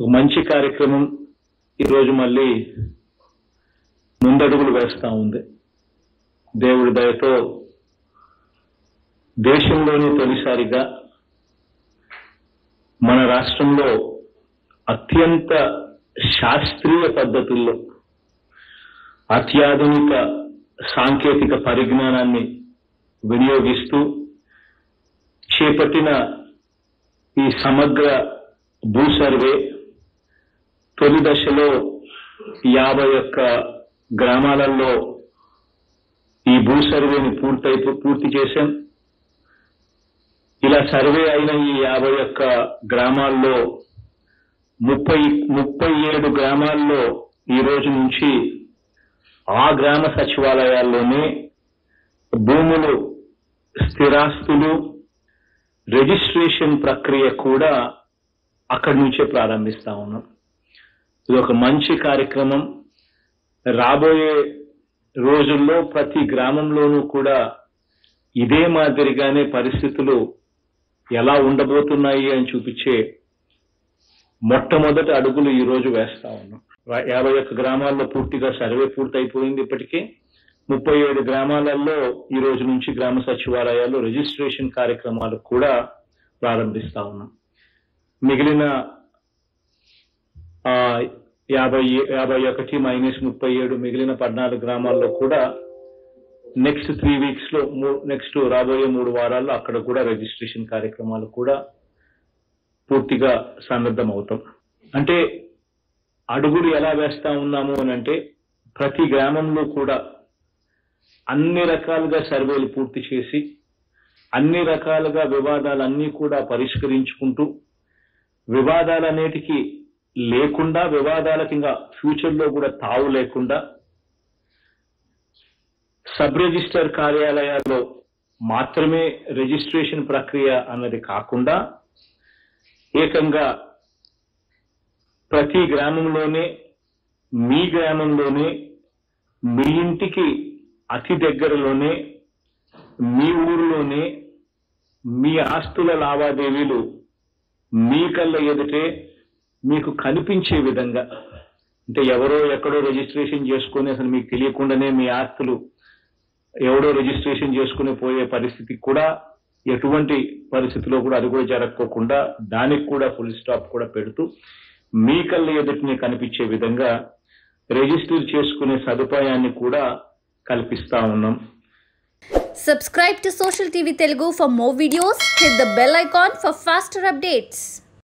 ఒక మంచి కార్యక్రమం ఈరోజు మళ్ళీ ముందడుగులు వేస్తా ఉంది దేవుడి దయతో దేశంలోనే తొలిసారిగా మన రాష్ట్రంలో అత్యంత శాస్త్రీయ పద్ధతుల్లో అత్యాధునిక సాంకేతిక పరిజ్ఞానాన్ని వినియోగిస్తూ చేపట్టిన ఈ సమగ్ర భూ సర్వే తొలి దశలో యాభై ఒక్క గ్రామాలలో ఈ భూ సర్వేని పూర్తయి పూర్తి చేశాం ఇలా సర్వే అయిన ఈ యాభై ఒక్క గ్రామాల్లో ముప్పై ముప్పై ఏడు గ్రామాల్లో ఈ రోజు నుంచి ఆ గ్రామ సచివాలయాల్లోనే భూములు స్థిరాస్తులు రిజిస్ట్రేషన్ ప్రక్రియ కూడా అక్కడి నుంచే ప్రారంభిస్తా ఉన్నాం ఇది ఒక మంచి కార్యక్రమం రాబోయే రోజుల్లో ప్రతి గ్రామంలోనూ కూడా ఇదే మాదిరిగానే పరిస్థితులు ఎలా ఉండబోతున్నాయి అని చూపించే మొట్టమొదటి అడుగులు ఈ రోజు వేస్తా ఉన్నాం రా- యాభై ఒక్క గ్రామాల్లో పూర్తిగా సర్వే పూర్తయిపోయింది ఇప్పటికే ముప్పై ఏడు గ్రామాలలో ఈ రోజు నుంచి గ్రామ సచివాలయాల్లో రిజిస్ట్రేషన్ కార్యక్రమాలు కూడా ప్రారంభిస్తా ఉన్నాం మిగిలిన ఆ, యాభై యాభై ఒకటి మైనస్ ముప్పై ఏడు మిగిలిన పద్నాలుగు గ్రామాల్లో కూడా నెక్స్ట్ త్రీ వీక్స్ లో నెక్స్ట్ రాబోయే మూడు వారాల్లో అక్కడ కూడా రిజిస్ట్రేషన్ కార్యక్రమాలు కూడా పూర్తిగా సన్నద్ధం అవుతాం అంటే అడుగులు ఎలా వేస్తా ఉన్నాము అని అంటే ప్రతి గ్రామంలో కూడా అన్ని రకాలుగా సర్వేలు పూర్తి చేసి అన్ని రకాలుగా వివాదాలన్నీ కూడా పరిష్కరించుకుంటూ వివాదాలు అనేటికి లేకుండా వివాదాలకి ఇంకా ఫ్యూచర్ లో కూడా తావు లేకుండా సబ్ రిజిస్టర్ కార్యాలయాల్లో మాత్రమే రిజిస్ట్రేషన్ ప్రక్రియ అన్నది కాకుండా ఏకంగా ప్రతి గ్రామంలోనే మీ గ్రామంలోనే మీ ఇంటికి అతి దగ్గరలోనే మీ ఊరిలోనే మీ ఆస్తుల లావాదేవీలు మీ కళ్ళ ఎదుటే మీకు కనిపించే విధంగా అంటే ఎవరో ఎక్కడో రిజిస్ట్రేషన్ చేసుకొని అసలు మీకు తెలియకుండానే మీ ఆస్తులు ఎవడో రిజిస్ట్రేషన్ చేసుకుని పోయే పరిస్థితి కూడా ఎటువంటి పరిస్థితిలో కూడా అది కూడా జరగకోకుండా దానికి కూడా ఫుల్ స్టాప్ కూడా పెడుతూ మీ కళ్ళ ఎదుటినే కనిపించే విధంగా రిజిస్టర్ చేసుకునే సదుపాయాన్ని కూడా కల్పిస్తా ఉన్నాం Subscribe to Social TV Telugu for more videos. Hit the bell icon for faster updates.